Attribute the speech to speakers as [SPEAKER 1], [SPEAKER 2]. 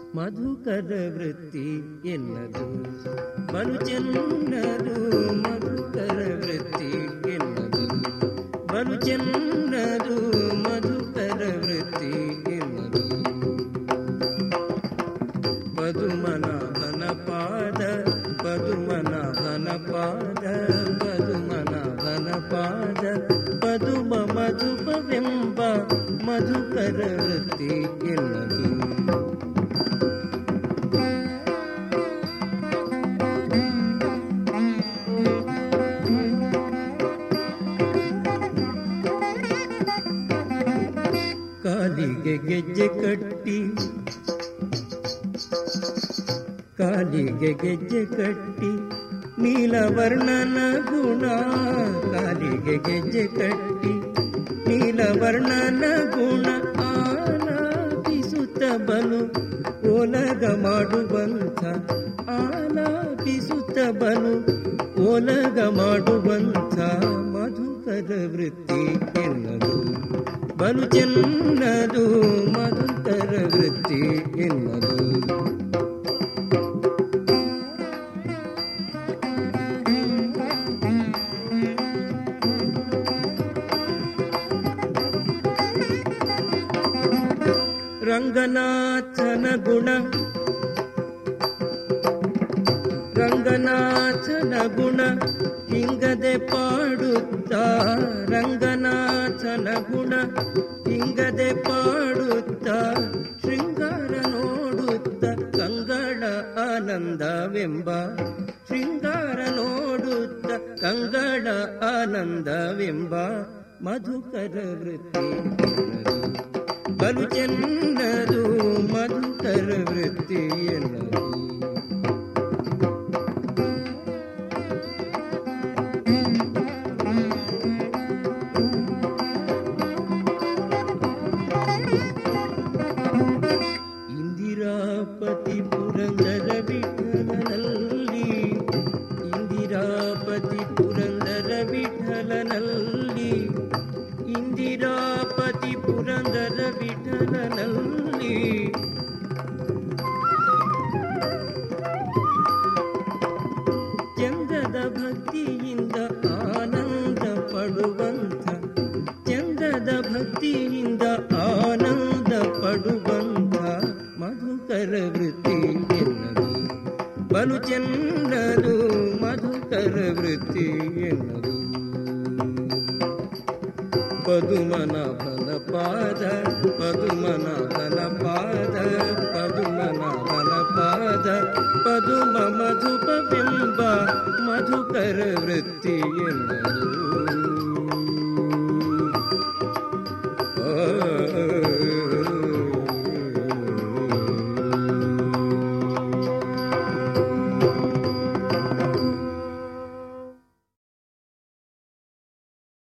[SPEAKER 1] ಮಧುಕರ ವೃತ್ತಿ ಎನ್ನದು ಬಲು ಚೆನ್ನದು ಮಧುಕರ ವೃತ್ತಿ ಎನ್ನದು ಬಲು ಚೆನ್ನದು ಮಧುಕರ ವೃತ್ತಿ ಎನ್ನದು ಪದುಮನಾಭನ ಪಾದ ಪದುಮನಾಭನ ಪಾದ ಪದುಮನಾಭನ ಪಾದ ಪದುಮ ಮಧುಪವೆಂಬ ಮಧುಕರ ವೃತ್ತಿ ಎನ್ನದು ಕಾಲಿಗೆ ಗೆಜ್ಜೆ ಕಟ್ಟಿ ಕಾಲಿಗೆ ಗೆಜ್ಜೆ ಕಟ್ಟಿ ನೀಲವರ್ಣನ ಗುಣ ಕಾಲಿಗೆ ಗೆಜ್ಜೆ ಕಟ್ಟಿ ನೀಲವರ್ಣನ ಗುಣ ಆಲಾಪಿಸುತ್ತ ಬಲು ಓಲಗ ಮಾಡುವಂಥ ಆಲಾಪಿಸುತ್ತ ಬಲು ಓಲಗ ಮಾಡುವಂಥ ಮಧುಕರ ವೃತ್ತಿ ಎನ್ನದು ಬಲು ಚೆನ್ನದು ಮಧುಕರ ವೃತ್ತಿ ಎನ್ನದು ರಂಗನಾಥನ ಗುಣ ರಂಗನಾಥನ ಗುಣ ಹಿಂಗದೆ ಪಾಡುತ್ತಾ ರಂಗನಾಥನ ಗುಣ ಹಿಂಗದೆ ಪಾಡುತ್ತಾ ಶೃಂಗಾರ ನೋಡುತ್ತ ಕಂಗಳ ಆನಂದವೆಂಬ ಶೃಂಗಾರ ನೋಡುತ್ತ ಕಂಗಳ ಆನಂದವೆಂಬ ಮಧುಕರ ವೃತ್ತಿ ಬಲು ಚೆನ್ನದು ಮಧುಕರ ವೃತ್ತಿ ಎನ್ನದು ಇಂದಿರಾಪತಿ ಪುರಂದರ ವಿಠಲನಲ್ಲಿ ಇಂದಿರಾಪತಿ ಪುರಂದರ ವಿಠಲನಲ್ಲಿ ಇಂದಿರಾಪತಿ ಪುರಂದರ ವಿಠಲನಲ್ಲಿ ಚಂದದ ಭಕ್ತಿಯಿಂದ ಆನಂದ ಪಡುವಂಥ ಚಂದದ ಭಕ್ತಿಯಿಂದ ಆನಂದ ಪಡುವಂಥ ಮಧುಕರ ವೃತ್ತಿ ಎನ್ನದು ಬಲು ಚೆನ್ನದು ಮಧುಕರ ವೃತ್ತಿ ಎನ್ನದು ಪದುಮನಾಭನ ಪಾದ ಪದುಮನಾಭನ ಪಾದ ಪದುಮನಾಭನ ಪಾದ ಪದುಮ ಮಧುಪವೆಂಬ ಮಧುಕರ ವೃತ್ತಿ ಎನ್ನದು